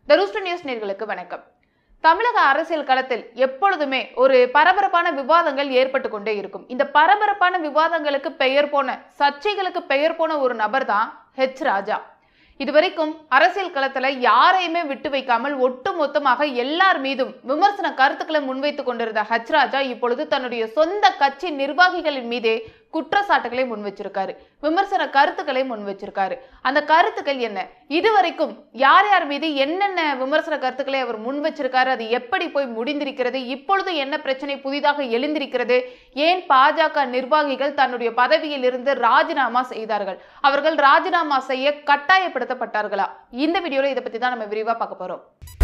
த rooster news நேர்களுக்கு வணக்கம் தமிழக அரசியல் களத்தில் எப்பொழுதுமே ஒரு பரபரப்பான விவாதங்கள் ஏற்பட்டு கொண்டே இருக்கும் இந்த பரபரப்பான விவாதங்களுக்கு பெயர் போன சர்ச்சைகளுக்கு பெயர் போன ஒரு நபர் தான் ஹெச் ராஜா இதுவரைக்கும் அரசியல் களத்துல யாரையுமே விட்டு வைக்காமல் ஒட்டு மொத்தமாக எல்லார் மீதும் விமர்சன கருத்துக்களை முன்வைத்துக் கொண்டிருந்த ஹெச் ராஜா இப்பொழுது தன்னுடைய சொந்த கட்சி நிர்வாகிகளின் மீதே குற்றச்சாட்டுகளை முன் வச்சிருக்காரு விமர்சன கருத்துக்களை முன் வச்சிருக்காரு அந்த கருத்துக்கள் என்ன இதுவரைக்கும் யார் யார் மீது என்னென்ன விமர்சன கருத்துக்களை அவர் முன் வச்சிருக்காரு அது எப்படி போய் முடிந்திருக்கிறது இப்பொழுது என்ன பிரச்சனை புதிதாக எழுந்திருக்கிறது ஏன் பாஜக நிர்வாகிகள் தன்னுடைய பதவியில் இருந்து ராஜினாமா செய்தார்கள் அவர்கள் ராஜினாமா செய்ய கட்டாயப்படுத்தப்பட்டார்களா இந்த வீடியோல இதை பத்தி தான் நம்ம விரிவா பார்க்க போறோம்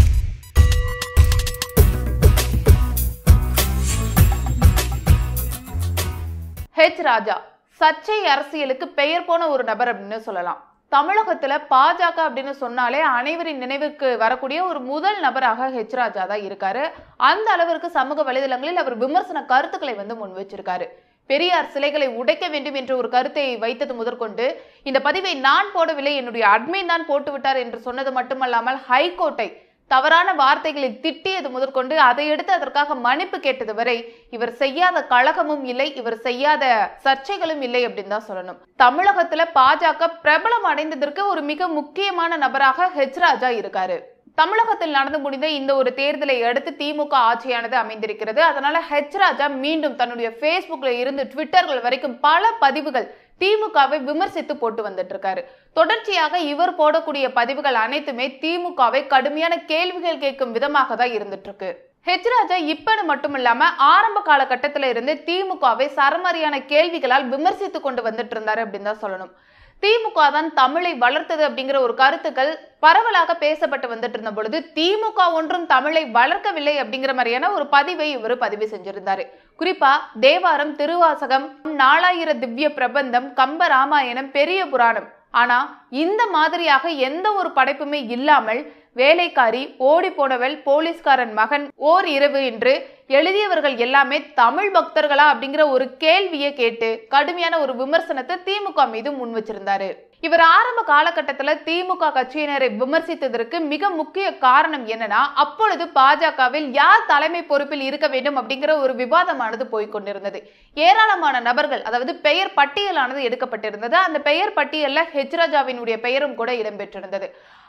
ஹெச் ராஜா சர்ச்சை அரசியலுக்கு பெயர் போன ஒரு நபர் அப்படின்னு சொல்லலாம் தமிழகத்துல பாஜக அப்படின்னு சொன்னாலே அனைவரின் நினைவுக்கு வரக்கூடிய ஒரு முதல் நபராக ஹெச் ராஜா தான் இருக்காரு அந்த அளவிற்கு சமூக வலைதளங்களில் அவர் விமர்சன கருத்துக்களை வந்து முன் வச்சிருக்காரு பெரியார் சிலைகளை உடைக்க வேண்டும் என்ற ஒரு கருத்தை வைத்தது முதற்கொண்டு இந்த பதிவை நான் போடவில்லை என்னுடைய அட்மின் தான் போட்டு விட்டார் என்று சொன்னது மட்டுமல்லாமல் ஹைகோர்ட்டை தவறான வார்த்தைகளை திட்டியது முதற்கொண்டு அதை எடுத்து அதற்காக மன்னிப்பு கேட்டது வரை இவர் செய்யாத கழகமும் இல்லை இவர் செய்யாத சர்ச்சைகளும் இல்லை அப்படின்னு தான் சொல்லணும் தமிழகத்துல பாஜக பிரபலம் அடைந்ததற்கு ஒரு மிக முக்கியமான நபராக ஹெச் ராஜா இருக்காரு தமிழகத்தில் நடந்து முடிந்த இந்த ஒரு தேர்தலை அடுத்து திமுக ஆட்சியானது அமைந்திருக்கிறது அதனால ஹெச் ராஜா மீண்டும் தன்னுடைய பேஸ்புக்ல இருந்து ட்விட்டர்கள் வரைக்கும் பல பதிவுகள் திமுகவை விமர்சித்து போட்டு வந்துட்டு இருக்காரு தொடர்ச்சியாக இவர் போடக்கூடிய பதிவுகள் அனைத்துமே திமுகவை கடுமையான கேள்விகள் கேட்கும் விதமாக தான் இருந்துட்டு இருக்கு ஹெச் ராஜா இப்பன்னு மட்டும் இல்லாம ஆரம்ப காலகட்டத்தில இருந்து திமுகவை சரமாரியான கேள்விகளால் விமர்சித்து கொண்டு வந்துட்டு இருந்தாரு அப்படின்னு தான் சொல்லணும் திமுக தான் தமிழை வளர்த்தது அப்படிங்கிற ஒரு கருத்துக்கள் பரவலாக பேசப்பட்டு வந்துட்டு இருந்த பொழுது திமுக ஒன்றும் தமிழை வளர்க்கவில்லை அப்படிங்கிற மாதிரியான ஒரு பதிவை இவர் பதிவு செஞ்சிருந்தாரு குறிப்பா தேவாரம் திருவாசகம் நாலாயிர திவ்ய பிரபந்தம் கம்ப ராமாயணம் பெரிய புராணம் ஆனா இந்த மாதிரியாக எந்த ஒரு படைப்புமே இல்லாமல் வேலைக்காரி ஓடி போனவள் போலீஸ்காரன் மகன் ஓர் இரவு என்று எழுதியவர்கள் எல்லாமே தமிழ் பக்தர்களா அப்படிங்கிற ஒரு கேள்வியை கேட்டு கடுமையான ஒரு விமர்சனத்தை திமுக மீது முன் வச்சிருந்தாரு இவர் ஆரம்ப காலகட்டத்துல திமுக கட்சியினரை விமர்சித்ததற்கு மிக முக்கிய காரணம் என்னன்னா அப்பொழுது பாஜகவில் யார் தலைமை பொறுப்பில் இருக்க வேண்டும் அப்படிங்கிற ஒரு விவாதமானது போய்கொண்டிருந்தது ஏராளமான நபர்கள் அதாவது பெயர் பட்டியலானது எடுக்கப்பட்டிருந்தது அந்த பெயர் பட்டியல்ல ஹெச் ராஜாவினுடைய பெயரும் கூட இடம்பெற்றிருந்தது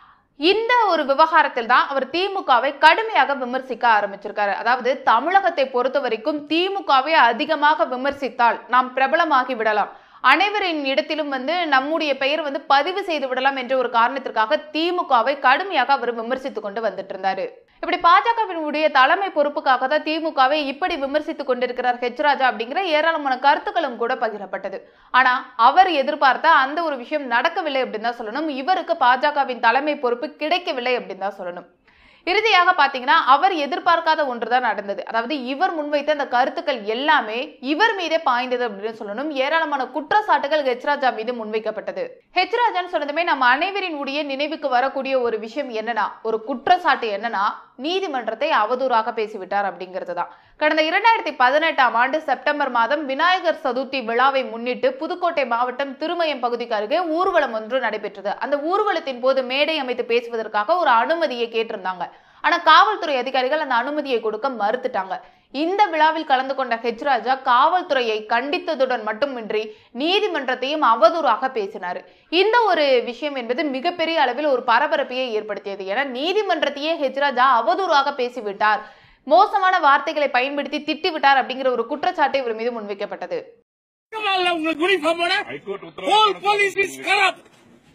இந்த ஒரு விவகாரத்தில் தான் அவர் திமுகவை கடுமையாக விமர்சிக்க ஆரம்பிச்சிருக்காரு அதாவது தமிழகத்தை பொறுத்த வரைக்கும் திமுகவை அதிகமாக விமர்சித்தால் நாம் பிரபலமாகி விடலாம் அனைவரின் இடத்திலும் வந்து நம்முடைய பெயர் வந்து பதிவு செய்து விடலாம் என்ற ஒரு காரணத்திற்காக திமுகவை கடுமையாக அவர் விமர்சித்துக் கொண்டு வந்துட்டு இருந்தாரு இப்படி பாஜகவினுடைய தலைமை பொறுப்புக்காக தான் திமுகவை இப்படி விமர்சித்துக் கொண்டிருக்கிறார் ஹெச் ராஜா அப்படிங்கிற ஏராளமான கருத்துக்களும் கூட பகிரப்பட்டது ஆனா அவர் எதிர்பார்த்த அந்த ஒரு விஷயம் நடக்கவில்லை அப்படின்னு தான் சொல்லணும் இவருக்கு பாஜகவின் தலைமை பொறுப்பு கிடைக்கவில்லை அப்படின்னு தான் சொல்லணும் இறுதியாக பாத்தீங்கன்னா அவர் எதிர்பார்க்காத ஒன்றுதான் நடந்தது அதாவது இவர் முன்வைத்த அந்த கருத்துக்கள் எல்லாமே இவர் மீதே பாய்ந்தது அப்படின்னு சொல்லணும் ஏராளமான குற்றச்சாட்டுகள் ஹெச்ராஜா மீது முன்வைக்கப்பட்டது ஹெச்ராஜான்னு சொன்னதுமே நம்ம அனைவரின் உடைய நினைவுக்கு வரக்கூடிய ஒரு விஷயம் என்னன்னா ஒரு குற்றச்சாட்டு என்னன்னா நீதிமன்றத்தை அவதூறாக பேசிவிட்டார் அப்படிங்கிறது தான் கடந்த இரண்டாயிரத்தி பதினெட்டாம் ஆண்டு செப்டம்பர் மாதம் விநாயகர் சதுர்த்தி விழாவை முன்னிட்டு புதுக்கோட்டை மாவட்டம் திருமயம் பகுதிக்கு அருகே ஊர்வலம் ஒன்று நடைபெற்றது அந்த ஊர்வலத்தின் போது மேடை அமைத்து பேசுவதற்காக ஒரு அனுமதியை கேட்டிருந்தாங்க ஆனா காவல்துறை அதிகாரிகள் அந்த அனுமதியை கொடுக்க மறுத்துட்டாங்க இந்த விழாவில் கலந்து கொண்ட ஹெச் ராஜா காவல்துறையை கண்டித்ததுடன் மட்டுமின்றி நீதிமன்றத்தையும் அவதூறாக பேசினார் இந்த ஒரு விஷயம் என்பது மிகப்பெரிய அளவில் ஒரு பரபரப்பையை ஏற்படுத்தியது என நீதிமன்றத்தையே ஹெச் ராஜா அவதூறாக பேசிவிட்டார் மோசமான வார்த்தைகளை பயன்படுத்தி திட்டிவிட்டார் அப்படிங்கிற ஒரு குற்றச்சாட்டு இவர் மீது முன்வைக்கப்பட்டது உங்களுக்கு யூனிஃபார்மோட high court whole police is corrupt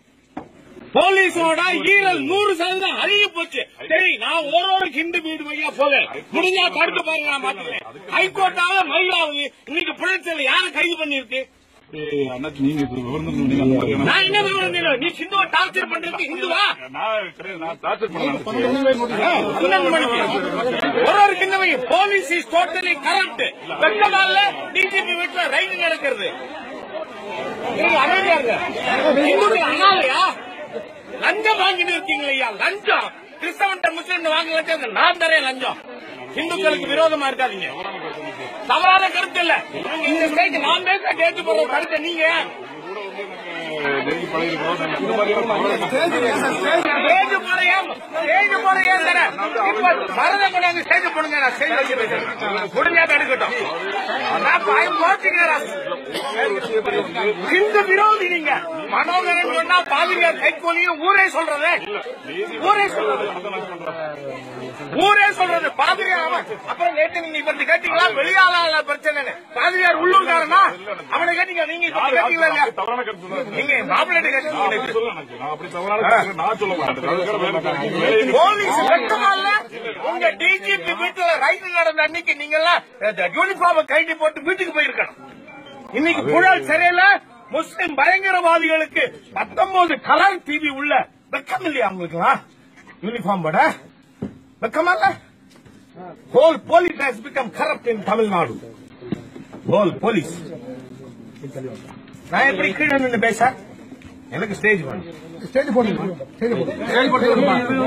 போலீஸோட ஈரல் நூறு சதவீதம் அழுகி போச்சு சரி நான் ஒரு ஒரு ஹிந்து வீடு வழியா போவேன் முடிஞ்சா தடுத்து பாருங்க நான் பாத்துக்கிறேன் ஹைகோர்ட்டால மயிலாவது இன்னைக்கு புழச்சல யாரை கைது பண்ணிருக்கு அண்ணாச்சி நீங்க இது விவரம் சொன்னீங்க அந்த மாதிரி நான் என்ன விவரம் தெரியும்? நீ சிந்துவை டார்ச்சர் பண்றதுக்கு ஹிந்துவா நான் கிடையாது, நான் டார்ச்சர் பண்ணல பன்னெண்டு மணிக்கு. ஒரு ஒரு கிண்ணவை போலீஸ் இஸ் டோட்டலி கரப்ட் வெள்ளமால டிஜிபி வீட்டுல ரைடு நடக்கிறது நீங்க அமைதியா இருங்க. இந்துக்கள் அனாதையா லஞ்சம் வாங்கிட்டு இருக்கீங்களா ஐயா லஞ்சம் கிறிஸ்தவன்ட்ட முஸ்லிம் வாங்க வச்சு நான் தரேன் லஞ்சம் இந்துக்களுக்கு விரோதமா இருக்காதீங்க தவறான கருத்து இல்ல இந்த ஸ்டேஜ் நான் பேச கேட்டு போற கருத்தை நீங்க நெருங்கி பழகிருக்கோம் நாங்க இந்த மாதிரியான ஸ்டேஜ் போறையா ஸ்டேஜ் போறையா சார் இப்ப மருத கொண்டாந்து ஸ்டேஜ் போடுங்க நான் ஸ்டேஜ் வச்சு பேசுறேன் முடிஞ்சா எடுக்கட்டும் நான் பயம் போச்சுக்கிறேன் ஹிந்து விரோதி நீங்க மனோகரன் சொன்னா பாதிரியார் கைகோலியும் ஊரே சொல்றது ஊரே சொல்றது ஊரே சொல்றது பாதிரியார் அவன் அப்புறம் நேற்று நீங்க இப்ப கேட்டீங்களா வெளியாள பிரச்சனை பாதிரியார் உள்ளூர்காரனா அவனை கேட்டீங்க நீங்க இப்ப கேட்டீங்களா இல்லையா? தவறான கருத்து தான் நீங்க மாப்பிள்ளை நான் கேட்டீங்க அப்படி சொல்ல எனக்கு. நான் அப்படி தவறான கருத்து நான் சொல்ல மாட்டேன் அதுக்காக வேலை கிடைக்கும். வேலையை போலீஸ் வெட்டமா இல்ல உங்க டிஜிபி வீட்டுல ரைடு நடந்த அன்னைக்கு நீங்க எல்லாம் யூனிஃபார்ம் கைட்டி போட்டு வீட்டுக்கு போயிருக்கணும் இன்னைக்கு புழல் சிறையில முஸ்லிம் பயங்கரவாதிகளுக்கு பத்தொன்பது கலர் டிவி உள்ள வெக்கம் இல்லையா உங்களுக்கு யூனிஃபார்ம் போட வெக்கமா இல்ல whole police has become corrupt in Tamil Nadu whole police நான் எப்படி கீழே நின்று பேச எனக்கு ஸ்டேஜ் வேணும் ஸ்டேஜ் போடுங்க ஸ்டேஜ் போடுங்க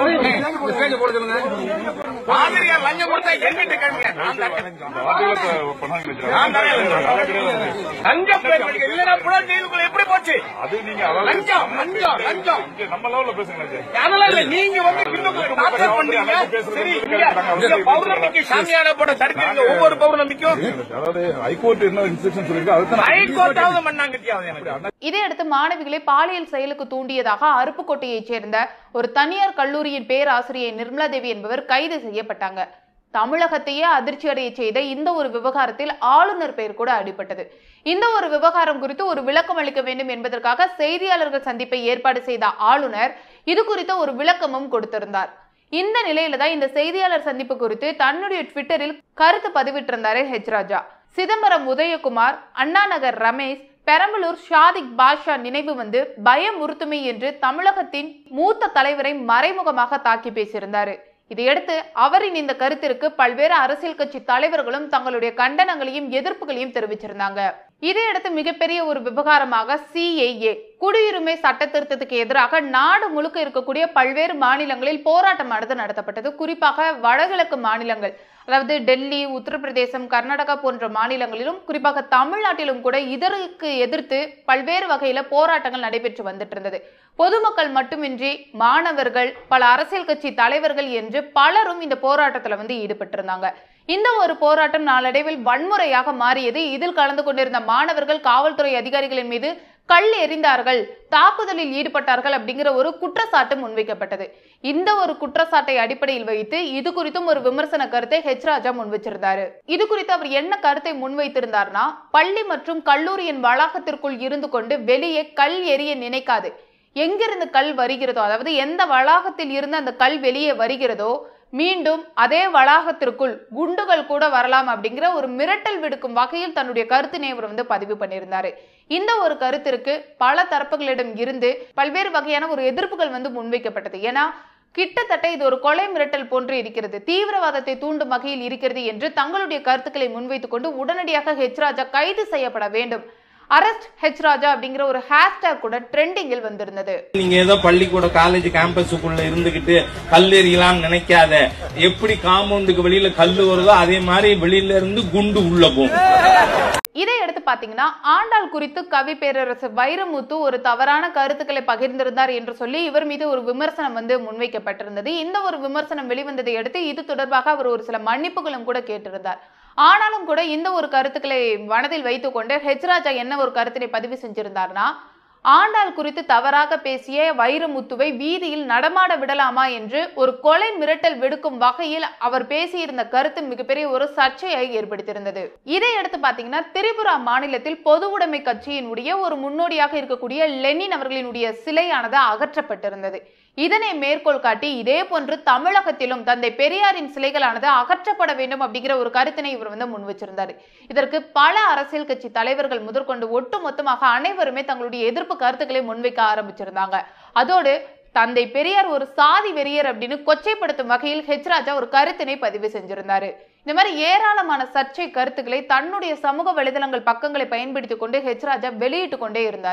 பாதிரியார் லஞ்சம் கொடுத்தா எங்கிட்ட கேளுங்க நான் தான் லஞ்சம் இந்த வார்த்தைகளை இப்ப பண்ணாங்க நான் தானே வச்சுக்கலாம். லஞ்சம். லஞ்சம் பேசுறீங்க. இல்லைன்னா புலன் ஜெயிலுக்குள்ள எப்படி போச்சு அது நீங்க அதாவது லஞ்சம், லஞ்சம், லஞ்சம். இங்க நம்ம லெவல்ல பேசுங்க ஜி. அதெல்லாம் இல்ல நீங்க வந்து இன்னும் டார்ச்சர் பண்றீங்க சரி இங்க இங்க பௌர்ணமிக்கு சாமியான போட தடுக்கிறீங்க ஒவ்வொரு பௌர்ணமிக்கும் அதாவது ஹைகோர்ட் என்ன இன்ஸ்ட்ரக்ஷன் சொல்லிருக்கு அதுதான் நான் ஹைகோர்ட்டாவது மண்ணாங்கட்டியாவது எனக்கு இதையடுத்து மாணவிகளை பாலியல் செயலுக்கு தூண்டியதாக அருப்புக்கோட்டையைச் சேர்ந்த ஒரு தனியார் கல்லூரியின் பேராசிரியை நிர்மலா தேவி என்பவர் கைது செய்யப்பட்டாங்க தமிழகத்தையே அதிர்ச்சி அடைய செய்த இந்த ஒரு விவகாரத்தில் ஆளுநர் பெயர் கூட அடிபட்டது இந்த ஒரு விவகாரம் குறித்து ஒரு விளக்கம் அளிக்க வேண்டும் என்பதற்காக செய்தியாளர்கள் சந்திப்பை ஏற்பாடு செய்த ஆளுநர் இது குறித்த ஒரு விளக்கமும் கொடுத்திருந்தார் இந்த நிலையில தான் இந்த செய்தியாளர் சந்திப்பு குறித்து தன்னுடைய ட்விட்டரில் கருத்து பதிவிட்டிருந்தாரு ஹெச் ராஜா சிதம்பரம் உதயகுமார் அண்ணா நகர் ரமேஷ் பெரம்பலூர் ஷாதிக் பாஷா நினைவு வந்து பயமுறுத்துமை என்று தமிழகத்தின் மூத்த தலைவரை மறைமுகமாக தாக்கி பேசியிருந்தாரு இதையடுத்து அவரின் இந்த கருத்திற்கு பல்வேறு அரசியல் கட்சி தலைவர்களும் தங்களுடைய கண்டனங்களையும் எதிர்ப்புகளையும் தெரிவிச்சிருந்தாங்க இதையடுத்து மிகப்பெரிய ஒரு விவகாரமாக சிஏஏ குடியுரிமை சட்ட திருத்தத்துக்கு எதிராக நாடு முழுக்க இருக்கக்கூடிய பல்வேறு மாநிலங்களில் போராட்டமானது நடத்தப்பட்டது குறிப்பாக வடகிழக்கு மாநிலங்கள் அதாவது டெல்லி உத்தரப்பிரதேசம் கர்நாடகா போன்ற மாநிலங்களிலும் குறிப்பாக தமிழ்நாட்டிலும் கூட இதற்கு எதிர்த்து பல்வேறு வகையில போராட்டங்கள் நடைபெற்று வந்துட்டு இருந்தது பொதுமக்கள் மட்டுமின்றி மாணவர்கள் பல அரசியல் கட்சி தலைவர்கள் என்று பலரும் இந்த போராட்டத்துல வந்து ஈடுபட்டிருந்தாங்க இந்த ஒரு போராட்டம் நாளடைவில் வன்முறையாக மாறியது இதில் கலந்து கொண்டிருந்த மாணவர்கள் காவல்துறை அதிகாரிகளின் மீது கல் எறிந்தார்கள் தாக்குதலில் ஈடுபட்டார்கள் அப்படிங்கிற ஒரு குற்றச்சாட்டு முன்வைக்கப்பட்டது இந்த ஒரு குற்றச்சாட்டை அடிப்படையில் வைத்து இது குறித்தும் ஒரு விமர்சன கருத்தை ஹெச் ராஜா முன்வச்சிருந்தாரு இது குறித்து அவர் என்ன கருத்தை முன்வைத்திருந்தார்னா பள்ளி மற்றும் கல்லூரியின் வளாகத்திற்குள் இருந்து கொண்டு வெளியே கல் எறிய நினைக்காது எங்கிருந்து கல் வருகிறதோ அதாவது எந்த வளாகத்தில் இருந்து அந்த கல் வெளியே வருகிறதோ மீண்டும் அதே வளாகத்திற்குள் குண்டுகள் கூட வரலாம் அப்படிங்கிற ஒரு மிரட்டல் விடுக்கும் வகையில் தன்னுடைய கருத்தினை அவர் வந்து பதிவு பண்ணியிருந்தாரு இந்த ஒரு கருத்திற்கு பல தரப்புகளிடம் இருந்து பல்வேறு வகையான ஒரு எதிர்ப்புகள் வந்து முன்வைக்கப்பட்டது ஏன்னா கிட்டத்தட்ட இது ஒரு கொலை மிரட்டல் போன்று இருக்கிறது தீவிரவாதத்தை தூண்டும் வகையில் இருக்கிறது என்று தங்களுடைய கருத்துக்களை முன்வைத்துக் கொண்டு உடனடியாக ஹெச் ராஜா கைது செய்யப்பட வேண்டும் அரஸ்ட் ஹெச் ராஜா அப்படிங்கிற ஒரு ஹேஷ்டேக் கூட ட்ரெண்டிங்கில் வந்திருந்தது நீங்க ஏதோ பள்ளிக்கூட காலேஜ் கேம்பஸுக்குள்ள இருந்துகிட்டு கல் எறியலாம்னு நினைக்காத எப்படி காம்பவுண்டுக்கு வெளியில கல்லு வருதோ அதே மாதிரி வெளியில இருந்து குண்டு உள்ள போகும் இதை எடுத்து பாத்தீங்கன்னா ஆண்டாள் குறித்து கவி பேரரசு வைரமுத்து ஒரு தவறான கருத்துக்களை பகிர்ந்திருந்தார் என்று சொல்லி இவர் மீது ஒரு விமர்சனம் வந்து முன்வைக்கப்பட்டிருந்தது இந்த ஒரு விமர்சனம் வெளிவந்ததை அடுத்து இது தொடர்பாக அவர் ஒரு சில மன்னிப்புகளும் கூட கேட்டிருந்தார் ஆனாலும் கூட இந்த ஒரு கருத்துக்களை மனதில் வைத்துக்கொண்டு ஹெச் ராஜா என்ன ஒரு கருத்தினை பதிவு செஞ்சிருந்தார்னா ஆண்டாள் குறித்து தவறாக பேசிய வைரமுத்துவை வீதியில் நடமாட விடலாமா என்று ஒரு கொலை மிரட்டல் விடுக்கும் வகையில் அவர் பேசியிருந்த கருத்து மிகப்பெரிய ஒரு சர்ச்சையை ஏற்படுத்தியிருந்தது இதை எடுத்து பாத்தீங்கன்னா திரிபுரா மாநிலத்தில் பொது உடைமை கட்சியினுடைய ஒரு முன்னோடியாக இருக்கக்கூடிய லெனின் அவர்களினுடைய சிலையானது அகற்றப்பட்டிருந்தது இதனை மேற்கோள் காட்டி இதே போன்று தமிழகத்திலும் தந்தை பெரியாரின் சிலைகளானது அகற்றப்பட வேண்டும் அப்படிங்கிற ஒரு கருத்தினை இவர் வந்து முன் வச்சிருந்தாரு இதற்கு பல அரசியல் கட்சி தலைவர்கள் முதற்கொண்டு ஒட்டுமொத்தமாக அனைவருமே தங்களுடைய எதிர்ப்பு கருத்துக்களை முன்வைக்க ஆரம்பிச்சிருந்தாங்க அதோடு தந்தை பெரியார் ஒரு சாதி வெறியர் அப்படின்னு கொச்சைப்படுத்தும் வகையில் ஹெச் ராஜா ஒரு கருத்தினை பதிவு செஞ்சிருந்தாரு இந்த மாதிரி ஏராளமான சர்ச்சை கருத்துக்களை தன்னுடைய சமூக வலைதளங்கள் பக்கங்களை பயன்படுத்திக் கொண்டு ஹெச் ராஜா வெளியிட்டு கொண்டே இருந்தாரு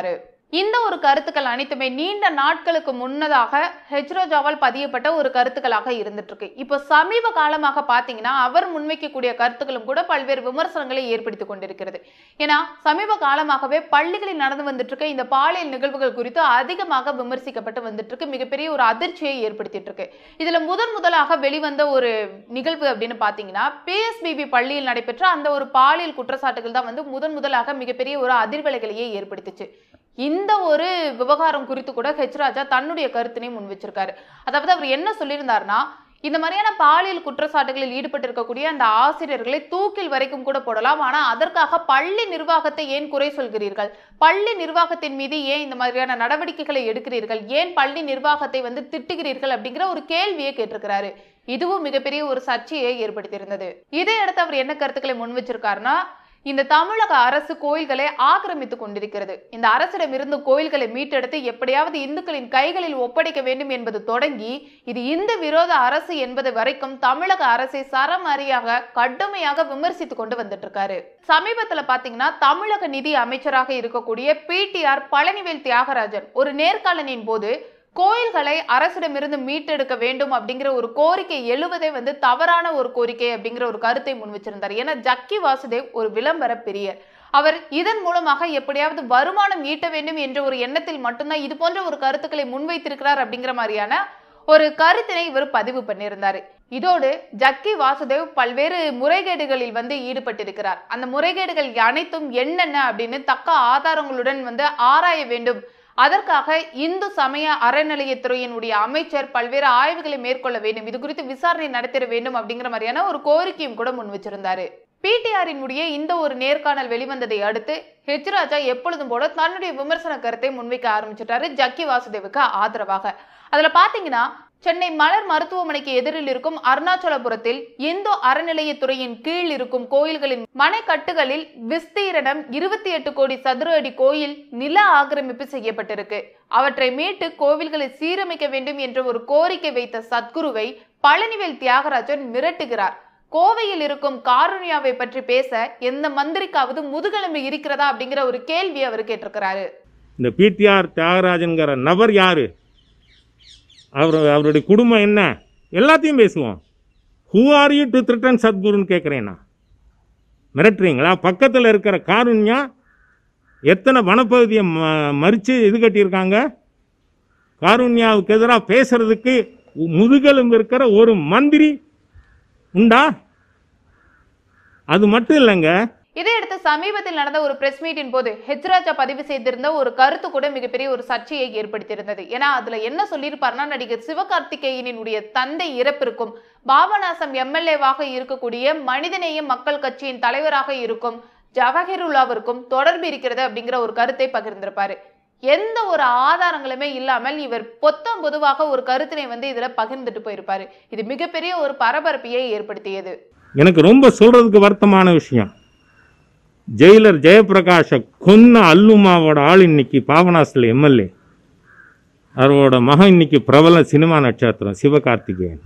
இந்த ஒரு கருத்துக்கள் அனைத்துமே நீண்ட நாட்களுக்கு முன்னதாக ஹெச்ரோஜாவால் பதியப்பட்ட ஒரு கருத்துக்களாக இருந்துட்டு இருக்கு இப்போ சமீப காலமாக பாத்தீங்கன்னா அவர் முன்வைக்கக்கூடிய கருத்துக்களும் கூட பல்வேறு விமர்சனங்களை ஏற்படுத்தி கொண்டிருக்கிறது ஏன்னா சமீப காலமாகவே பள்ளிகளில் நடந்து வந்துட்டு இருக்க இந்த பாலியல் நிகழ்வுகள் குறித்து அதிகமாக விமர்சிக்கப்பட்டு வந்துட்டு இருக்கு மிகப்பெரிய ஒரு அதிர்ச்சியை ஏற்படுத்திட்டு இருக்கு இதுல முதன் முதலாக வெளிவந்த ஒரு நிகழ்வு அப்படின்னு பாத்தீங்கன்னா பிஎஸ்பிபி பள்ளியில் நடைபெற்ற அந்த ஒரு பாலியல் குற்றச்சாட்டுகள் தான் வந்து முதன் முதலாக மிகப்பெரிய ஒரு அதிர்வலைகளையே ஏற்படுத்திச்சு இந்த ஒரு விவகாரம் குறித்து கூட ஹெச் ராஜா தன்னுடைய கருத்தினை முன் வச்சிருக்காரு அதாவது அவர் என்ன சொல்லியிருந்தாருன்னா இந்த மாதிரியான பாலியல் குற்றச்சாட்டுகளில் ஈடுபட்டு இருக்கக்கூடிய அந்த ஆசிரியர்களை தூக்கில் வரைக்கும் கூட போடலாம் ஆனா அதற்காக பள்ளி நிர்வாகத்தை ஏன் குறை சொல்கிறீர்கள் பள்ளி நிர்வாகத்தின் மீது ஏன் இந்த மாதிரியான நடவடிக்கைகளை எடுக்கிறீர்கள் ஏன் பள்ளி நிர்வாகத்தை வந்து திட்டுகிறீர்கள் அப்படிங்கிற ஒரு கேள்வியை கேட்டிருக்கிறாரு இதுவும் மிகப்பெரிய ஒரு சர்ச்சையை ஏற்படுத்தியிருந்தது இதையடுத்து அவர் என்ன கருத்துக்களை முன் வச்சிருக்காருன்னா இந்த தமிழக அரசு கோயில்களை ஆக்கிரமித்து கொண்டிருக்கிறது இந்த அரசிடமிருந்து கோயில்களை மீட்டெடுத்து எப்படியாவது இந்துக்களின் கைகளில் ஒப்படைக்க வேண்டும் என்பது தொடங்கி இது இந்து விரோத அரசு என்பது வரைக்கும் தமிழக அரசை சரமாரியாக கடுமையாக விமர்சித்து கொண்டு வந்துட்டு இருக்காரு சமீபத்துல பாத்தீங்கன்னா தமிழக நிதி அமைச்சராக இருக்கக்கூடிய பிடிஆர் பழனிவேல் தியாகராஜன் ஒரு நேர்காணலின் போது கோயில்களை அரசிடமிருந்து மீட்டெடுக்க வேண்டும் அப்படிங்கிற ஒரு கோரிக்கை எழுவதே வந்து தவறான ஒரு கோரிக்கை அப்படிங்கிற ஒரு கருத்தை முன் வச்சிருந்தார் ஏன்னா ஜக்கி வாசுதேவ் ஒரு விளம்பர பிரியர் அவர் இதன் மூலமாக எப்படியாவது வருமானம் ஈட்ட வேண்டும் என்ற ஒரு எண்ணத்தில் மட்டும்தான் இது போன்ற ஒரு கருத்துக்களை முன்வைத்திருக்கிறார் அப்படிங்கிற மாதிரியான ஒரு கருத்தினை இவர் பதிவு பண்ணியிருந்தாரு இதோடு ஜக்கி வாசுதேவ் பல்வேறு முறைகேடுகளில் வந்து ஈடுபட்டிருக்கிறார் அந்த முறைகேடுகள் அனைத்தும் என்னென்ன அப்படின்னு தக்க ஆதாரங்களுடன் வந்து ஆராய வேண்டும் அதற்காக இந்து சமய அறநிலையத்துறையினுடைய அமைச்சர் பல்வேறு ஆய்வுகளை மேற்கொள்ள வேண்டும் இது குறித்து விசாரணை நடத்திட வேண்டும் அப்படிங்கிற மாதிரியான ஒரு கோரிக்கையும் கூட முன் வச்சிருந்தாரு பிடிஆரினுடைய இந்த ஒரு நேர்காணல் வெளிவந்ததை அடுத்து ஹெச் ராஜா எப்பொழுதும் போல தன்னுடைய விமர்சன கருத்தை முன்வைக்க ஆரம்பிச்சிட்டாரு ஜக்கி வாசுதேவுக்கு ஆதரவாக அதுல பாத்தீங்கன்னா சென்னை மலர் மருத்துவமனைக்கு எதிரில் இருக்கும் அருணாச்சலபுரத்தில் இந்து அறநிலையத்துறையின் கீழ் இருக்கும் கோயில்களின் மனைக்கட்டுகளில் விஸ்தீரணம் இருபத்தி எட்டு கோடி சதுர அடி கோயில் நில ஆக்கிரமிப்பு செய்யப்பட்டிருக்கு அவற்றை மீட்டு கோவில்களை சீரமைக்க வேண்டும் என்ற ஒரு கோரிக்கை வைத்த சத்குருவை பழனிவேல் தியாகராஜன் மிரட்டுகிறார் கோவையில் இருக்கும் காருண்யாவை பற்றி பேச எந்த மந்திரிக்காவது முதுகெலும்பு இருக்கிறதா அப்படிங்கிற ஒரு கேள்வி அவர் கேட்டிருக்கிறாரு இந்த பிடிஆர் தியாகராஜன்கிற நபர் யார் அவர் அவருடைய குடும்பம் என்ன எல்லாத்தையும் பேசுவோம் who are you to threaten சத்குருன்னு கேட்குறேன் நான் மிரட்டுறீங்களா பக்கத்தில் இருக்கிற காருண்யா எத்தனை வனப்பகுதியை ம மறித்து இது கட்டியிருக்காங்க காருண்யாவுக்கு எதிராக பேசுறதுக்கு முதுகெலும்பு இருக்கிற ஒரு மந்திரி உண்டா அது மட்டும் இல்லைங்க இதையடுத்து சமீபத்தில் நடந்த ஒரு பிரஸ் மீட்டின் போது ஹெச்ராஜா பதிவு செய்திருந்த ஒரு கருத்து கூட மிகப்பெரிய ஒரு சர்ச்சையை ஏற்படுத்தியிருந்தது ஏன்னா அதுல என்ன சொல்லியிருப்பாருன்னா நடிகர் சிவகார்த்திகேயனினுடைய தந்தை இறப்பிற்கும் பாபநாசம் எம்எல்ஏவாக இருக்கக்கூடிய மனிதநேய மக்கள் கட்சியின் தலைவராக இருக்கும் ஜவஹருல்லாவிற்கும் தொடர்பு இருக்கிறது அப்படிங்கிற ஒரு கருத்தை பகிர்ந்திருப்பாரு எந்த ஒரு ஆதாரங்களுமே இல்லாமல் இவர் பொத்தம் பொதுவாக ஒரு கருத்தினை வந்து இதுல பகிர்ந்துட்டு போயிருப்பாரு இது மிகப்பெரிய ஒரு பரபரப்பையை ஏற்படுத்தியது எனக்கு ரொம்ப சொல்றதுக்கு வருத்தமான விஷயம் ஜெயிலர் ஜெயபிரகாஷை கொன்ன அல்லுமாவோட ஆள் இன்னைக்கு பாபநாசில் எம்எல்ஏ அவரோட மகன் இன்னைக்கு பிரபல சினிமா நட்சத்திரம் சிவகார்த்திகேயன்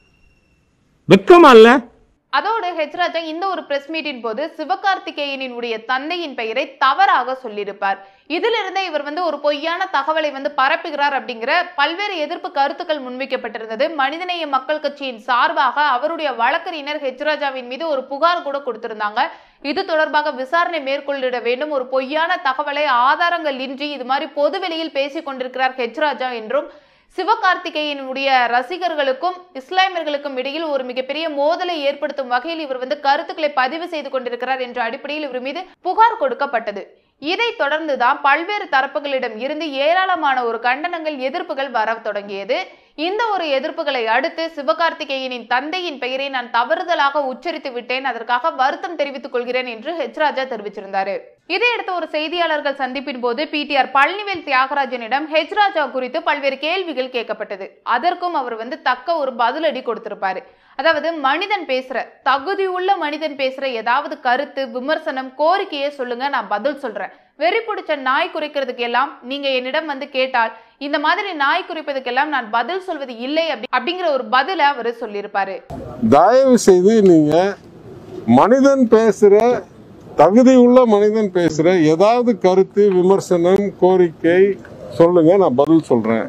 வெக்கமா இல்ல அதோடு ஹெச்ராஜா இந்த ஒரு பிரஸ் மீட்டின் போது சிவகார்த்திகேயனினுடைய தந்தையின் பெயரை தவறாக சொல்லியிருப்பார் இதிலிருந்தே இவர் வந்து ஒரு பொய்யான தகவலை வந்து பரப்புகிறார் அப்படிங்கிற பல்வேறு எதிர்ப்பு கருத்துக்கள் முன்வைக்கப்பட்டிருந்தது மனிதநேய மக்கள் கட்சியின் சார்பாக அவருடைய வழக்கறிஞர் ஹெச்ராஜாவின் மீது ஒரு புகார் கூட கொடுத்திருந்தாங்க இது தொடர்பாக விசாரணை மேற்கொள்ளிட வேண்டும் ஒரு பொய்யான தகவலை ஆதாரங்கள் இன்றி இது மாதிரி பொதுவெளியில் பேசிக் கொண்டிருக்கிறார் ஹெச்ராஜா என்றும் சிவகார்த்திகேயனுடைய ரசிகர்களுக்கும் இஸ்லாமியர்களுக்கும் இடையில் ஒரு மிகப்பெரிய மோதலை ஏற்படுத்தும் வகையில் இவர் வந்து கருத்துக்களை பதிவு செய்து கொண்டிருக்கிறார் என்ற அடிப்படையில் இவர் மீது புகார் கொடுக்கப்பட்டது இதைத் தொடர்ந்துதான் பல்வேறு தரப்புகளிடம் இருந்து ஏராளமான ஒரு கண்டனங்கள் எதிர்ப்புகள் வர தொடங்கியது இந்த ஒரு எதிர்ப்புகளை அடுத்து சிவகார்த்திகேயனின் தந்தையின் பெயரை நான் தவறுதலாக உச்சரித்து விட்டேன் அதற்காக வருத்தம் தெரிவித்துக் கொள்கிறேன் என்று ஹெச் ராஜா தெரிவிச்சிருந்தாரு இதையடுத்து ஒரு செய்தியாளர்கள் சந்திப்பின் போது பிடிஆர் பழனிவேல் தியாகராஜனிடம் ஹெச் ராஜா குறித்து பல்வேறு கேள்விகள் கேட்கப்பட்டது அதற்கும் அவர் வந்து தக்க ஒரு பதிலடி கொடுத்திருப்பாரு அதாவது மனிதன் பேசுற தகுதி உள்ள மனிதன் பேசுற ஏதாவது கருத்து விமர்சனம் கோரிக்கையை சொல்லுங்க நான் பதில் சொல்றேன் வெறி பிடிச்ச நாய் குறிக்கிறதுக்கு எல்லாம் நீங்க என்னிடம் வந்து கேட்டால் இந்த மாதிரி நாய் குறிப்பதுக்கெல்லாம் நான் பதில் சொல்வது இல்லை அப்படி அப்படிங்கிற ஒரு பதில அவர் சொல்லியிருப்பாரு தயவு செய்து நீங்க மனிதன் பேசுற தகுதியுள்ள மனிதன் பேசுற ஏதாவது கருத்து விமர்சனம் கோரிக்கை சொல்லுங்க நான் பதில் சொல்றேன்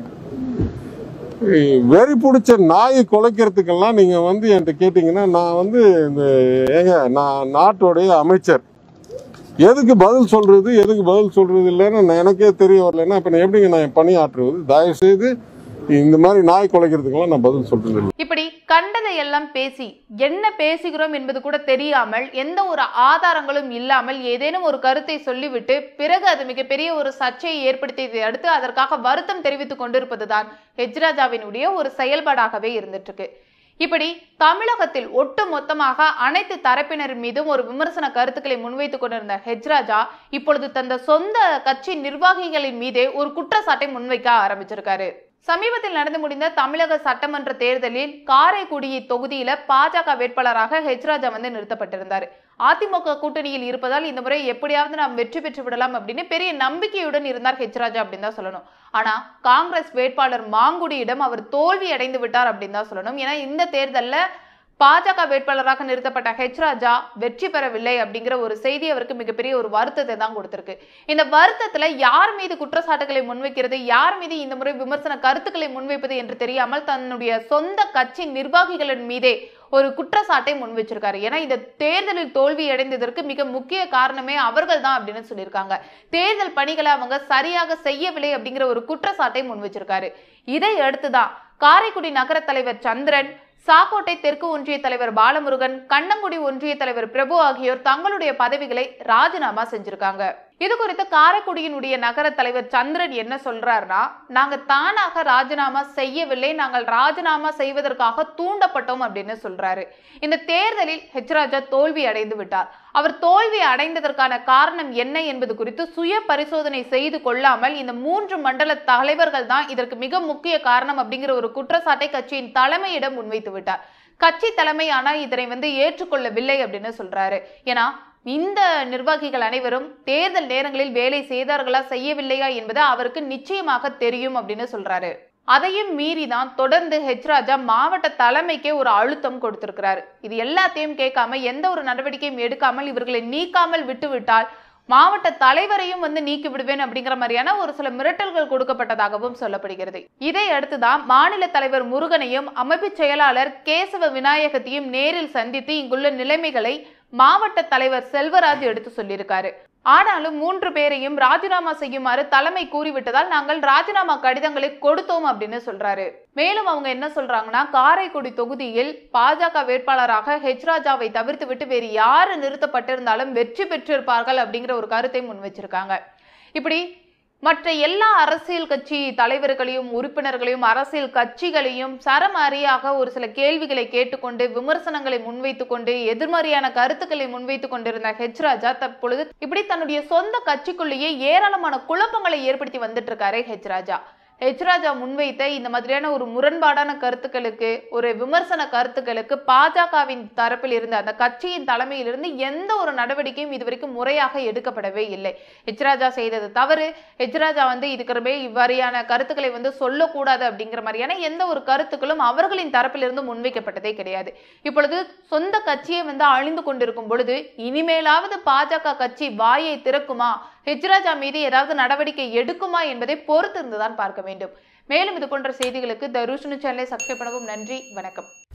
வெறி பிடிச்ச நாய் குலைக்கிறதுக்கெல்லாம் நீங்க வந்து என்கிட்ட கேட்டீங்கன்னா நான் வந்து இந்த ஏங்க நான் நாட்டோடைய அமைச்சர் எதுக்கு பதில் சொல்றது எதுக்கு பதில் சொல்றது இல்லைன்னு நான் எனக்கே தெரிய வரலன்னா இப்ப நான் எப்படிங்க நான் என் பணியாற்றுவது தயவு செய்து இந்த மாதிரி நாய் குலைக்கிறதுக்கெல்லாம் நான் பதில் சொல்றது இல்லை இப்படி கண்டதை எல்லாம் பேசி என்ன பேசுகிறோம் என்பது கூட தெரியாமல் எந்த ஒரு ஆதாரங்களும் இல்லாமல் ஏதேனும் ஒரு கருத்தை சொல்லிவிட்டு பிறகு அது மிகப்பெரிய ஒரு சர்ச்சையை ஏற்படுத்தியதை அடுத்து அதற்காக வருத்தம் தெரிவித்துக் கொண்டிருப்பதுதான் ஹெஜ்ராஜாவினுடைய ஒரு செயல்பாடாகவே இருந்துட்டு இருக்கு இப்படி தமிழகத்தில் ஒட்டு மொத்தமாக அனைத்து தரப்பினர் மீதும் ஒரு விமர்சன கருத்துக்களை முன்வைத்துக் கொண்டிருந்த ஹெஜ்ராஜா இப்பொழுது தந்த சொந்த கட்சி நிர்வாகிகளின் மீதே ஒரு குற்றச்சாட்டை முன்வைக்க ஆரம்பிச்சிருக்காரு சமீபத்தில் நடந்து முடிந்த தமிழக சட்டமன்ற தேர்தலில் காரைக்குடி தொகுதியில பாஜக வேட்பாளராக ஹெச்ராஜா வந்து நிறுத்தப்பட்டிருந்தார் அதிமுக கூட்டணியில் இருப்பதால் இந்த முறை எப்படியாவது நாம் வெற்றி பெற்று விடலாம் அப்படின்னு பெரிய நம்பிக்கையுடன் இருந்தார் ஹெச்ராஜா அப்படின்னு தான் சொல்லணும் ஆனா காங்கிரஸ் வேட்பாளர் மாங்குடியிடம் அவர் தோல்வி அடைந்து விட்டார் அப்படின்னு தான் சொல்லணும் ஏன்னா இந்த தேர்தல்ல பாஜக வேட்பாளராக நிறுத்தப்பட்ட ஹெச் ராஜா வெற்றி பெறவில்லை அப்படிங்கிற ஒரு செய்தி அவருக்கு மிகப்பெரிய ஒரு வருத்தத்தை தான் கொடுத்திருக்கு இந்த வருத்தத்துல யார் மீது குற்றச்சாட்டுகளை முன்வைக்கிறது யார் மீது இந்த முறை விமர்சன கருத்துக்களை முன்வைப்பது என்று தெரியாமல் தன்னுடைய சொந்த கட்சி நிர்வாகிகளின் மீதே ஒரு குற்றச்சாட்டை முன் வச்சிருக்காரு ஏன்னா இந்த தேர்தலில் தோல்வி அடைந்ததற்கு மிக முக்கிய காரணமே அவர்கள் தான் அப்படின்னு சொல்லியிருக்காங்க தேர்தல் பணிகளை அவங்க சரியாக செய்யவில்லை அப்படிங்கிற ஒரு குற்றச்சாட்டை முன் வச்சிருக்காரு இதை அடுத்துதான் காரைக்குடி நகர தலைவர் சந்திரன் சாக்கோட்டை தெற்கு ஒன்றிய தலைவர் பாலமுருகன் கண்ணங்குடி ஒன்றிய தலைவர் பிரபு ஆகியோர் தங்களுடைய பதவிகளை ராஜினாமா செஞ்சிருக்காங்க இது குறித்து காரைக்குடியினுடைய நகர தலைவர் சந்திரன் என்ன சொல்றாருன்னா நாங்க தானாக ராஜினாமா செய்யவில்லை நாங்கள் ராஜினாமா செய்வதற்காக தூண்டப்பட்டோம் அப்படின்னு சொல்றாரு இந்த தேர்தலில் ஹெச் ராஜா தோல்வி அடைந்து விட்டார் அவர் தோல்வி அடைந்ததற்கான காரணம் என்ன என்பது குறித்து சுய பரிசோதனை செய்து கொள்ளாமல் இந்த மூன்று மண்டல தலைவர்கள் தான் இதற்கு மிக முக்கிய காரணம் அப்படிங்கிற ஒரு குற்றச்சாட்டை கட்சியின் தலைமையிடம் முன்வைத்து விட்டார் கட்சி தலைமை ஆனா இதனை வந்து ஏற்றுக்கொள்ளவில்லை அப்படின்னு சொல்றாரு ஏன்னா இந்த நிர்வாகிகள் அனைவரும் தேர்தல் நேரங்களில் வேலை செய்தார்களா செய்யவில்லையா என்பது அவருக்கு நிச்சயமாக தெரியும் அப்படின்னு சொல்றாரு அதையும் மீறி தான் தொடர்ந்து ஹெச் ராஜா மாவட்ட தலைமைக்கே ஒரு அழுத்தம் கொடுத்திருக்கிறாரு இது எல்லாத்தையும் கேட்காம எந்த ஒரு நடவடிக்கையும் எடுக்காமல் இவர்களை நீக்காமல் விட்டுவிட்டால் மாவட்ட தலைவரையும் வந்து நீக்கி விடுவேன் அப்படிங்கிற மாதிரியான ஒரு சில மிரட்டல்கள் கொடுக்கப்பட்டதாகவும் சொல்லப்படுகிறது இதை அடுத்துதான் மாநில தலைவர் முருகனையும் அமைப்பு செயலாளர் கேசவ விநாயகத்தையும் நேரில் சந்தித்து இங்குள்ள நிலைமைகளை மாவட்ட தலைவர் செல்வராஜ் எடுத்து சொல்லியிருக்காரு ஆனாலும் மூன்று பேரையும் ராஜினாமா செய்யுமாறு தலைமை கூறிவிட்டதால் நாங்கள் ராஜினாமா கடிதங்களை கொடுத்தோம் அப்படின்னு சொல்றாரு மேலும் அவங்க என்ன சொல்றாங்கன்னா காரைக்குடி தொகுதியில் பாஜக வேட்பாளராக ஹெச் ராஜாவை தவிர்த்து விட்டு வேறு யாரு நிறுத்தப்பட்டிருந்தாலும் வெற்றி பெற்றிருப்பார்கள் அப்படிங்கிற ஒரு கருத்தை முன் வச்சிருக்காங்க இப்படி மற்ற எல்லா அரசியல் கட்சி தலைவர்களையும் உறுப்பினர்களையும் அரசியல் கட்சிகளையும் சரமாரியாக ஒரு சில கேள்விகளை கேட்டுக்கொண்டு விமர்சனங்களை முன்வைத்துக் கொண்டு எதிர்மறையான கருத்துக்களை முன்வைத்துக் கொண்டிருந்த ஹெச் ராஜா தற்பொழுது இப்படி தன்னுடைய சொந்த கட்சிக்குள்ளேயே ஏராளமான குழப்பங்களை ஏற்படுத்தி வந்துட்டு இருக்காரு ஹெச் ராஜா ஹெச் ராஜா முன்வைத்த இந்த மாதிரியான ஒரு முரண்பாடான கருத்துக்களுக்கு ஒரு விமர்சன கருத்துக்களுக்கு பாஜகவின் தரப்பில் இருந்து அந்த கட்சியின் தலைமையிலிருந்து எந்த ஒரு நடவடிக்கையும் இதுவரைக்கும் முறையாக எடுக்கப்படவே இல்லை ஹெச் ராஜா செய்தது தவறு ஹெச் ராஜா வந்து இதுக்கிறமே இவ்வாறியான கருத்துக்களை வந்து சொல்லக்கூடாது அப்படிங்கிற மாதிரியான எந்த ஒரு கருத்துக்களும் அவர்களின் தரப்பிலிருந்து முன்வைக்கப்பட்டதே கிடையாது இப்பொழுது சொந்த கட்சியை வந்து அழிந்து கொண்டிருக்கும் பொழுது இனிமேலாவது பாஜக கட்சி வாயை திறக்குமா ஹெச்ராஜா மீது ஏதாவது நடவடிக்கை எடுக்குமா என்பதை பொறுத்திருந்துதான் பார்க்க வேண்டும் மேலும் இது போன்ற செய்திகளுக்கு த ரூஷனு சேனலை சப்ஸ்கிரைப் பண்ணவும் நன்றி வணக்கம்